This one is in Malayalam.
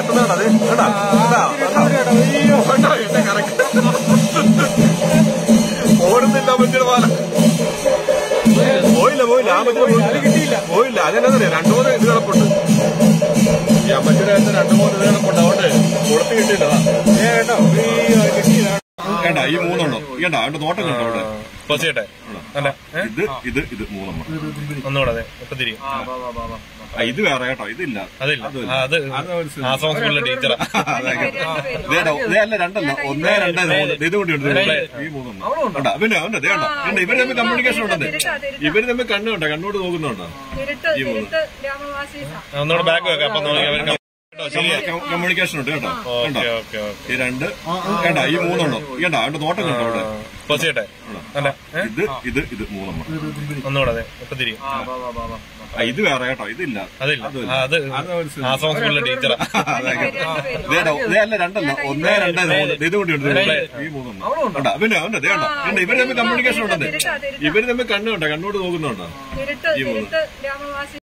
കറക്കുന്നതാണ് അത് കേട്ടാ ഓടുന്നില്ല മറ്റൊരു പാല പോയില്ല പോയില്ല ആ മറ്റൊരു പോയില്ല പോയില്ല അതെന്നാ രണ്ടു മൂന്ന് ഇത് കിടപ്പുണ്ട് ഈ അമ്മച്ചിയുടെ അടുത്ത് രണ്ടു മൂന്ന് ഇത് കിടപ്പുണ്ട് അതുകൊണ്ട് കൊടുത്ത് കിട്ടിയില്ല കേട്ടാ ഈ മൂന്നെണ്ണം കേട്ടാ അതിന്റെ നോട്ടം കണ്ടോ അവിടെ പൊസിയട്ടെ അല്ല ഏ? ഇത് ഇത് ഇത് മൂന്നെണ്ണം ഒന്നുകൂടെ അതെ ഇപ്പൊ തിരിയും ആ, ഇത് വേറെ കേട്ടോ ഇതില്ല അതില്ല അതുമില്ല. ആ, അത് അത് ഒരു സിനിമ. ആസാം സ്കൂളിലെ ടീച്ചറാ അതെ, കേട്ടോ. ദേ കേട്ടോ, ദേ അല്ല രണ്ടല്ല ഒന്നേ രണ്ട് മൂന്ന് ഇത് കൊണ്ടുണ്ട് ഈ മൂന്നെണ്ണം കണ്ടാ പിന്നെ ഉണ്ട് ദേ കണ്ടോ കണ്ടോ ഇവര് തമ്മിൽ കമ്മ്യൂണിക്കേഷൻ ഉണ്ടെന്ന് ഇവര് തമ്മിൽ കണ്ണുണ്ടോ കണ്ണോട് നോക്കുന്നുണ്ടോ തിരുട്ട് തിരുട്ട് ഗ്രാമവാസി ഒന്നുകൂടെ ബാക്ക് വെക്കാം അപ്പൊ നോക്കി അവര് കേട്ടോ ശരിയാ കമ്മ്യൂണിക്കേഷൻ ഉണ്ട് കേട്ടോ കണ്ടോ ഓക്കെ ഓക്കെ ഓക്കെ ഈ രണ്ട് കേട്ടാ ഈ മൂന്നെണ്ണം കേട്ടാ അതിന്റെ നോട്ടം കണ്ടോ അവിടെ പൊസിയട്ടെ അല്ല ഏ? ഇത് ഇത് ഇത് മൂന്നെണ്ണം ഒന്നുകൂടെ അതെ ഇപ്പൊ തിരിയും ആ, ഇത് വേറെ കേട്ടോ ഇതില്ല അതില്ല അതുമില്ല. ആ, അത് അത് ഒരു സിനിമ. ആസാം സ്കൂളിലെ ടീച്ചറാ അതെ, കേട്ടോ. ദേ കേട്ടോ, ദേ അല്ല രണ്ടല്ല ഒന്നേ രണ്ട് മൂന്ന് ഇത് കൊണ്ടുണ്ട് ഈ മൂന്നെണ്ണം കണ്ടാ പിന്നെ ഉണ്ട് ദേ കണ്ടോ കണ്ടോ ഇവര് തമ്മിൽ കമ്മ്യൂണിക്കേഷൻ ഉണ്ടെന്ന് ഇവര് തമ്മിൽ കണ്ണുണ്ടോ കണ്ണോട് നോക്കുന്നുണ്ടോ തിരുട്ട് തിരുട്ട് ഗ്രാമവാസി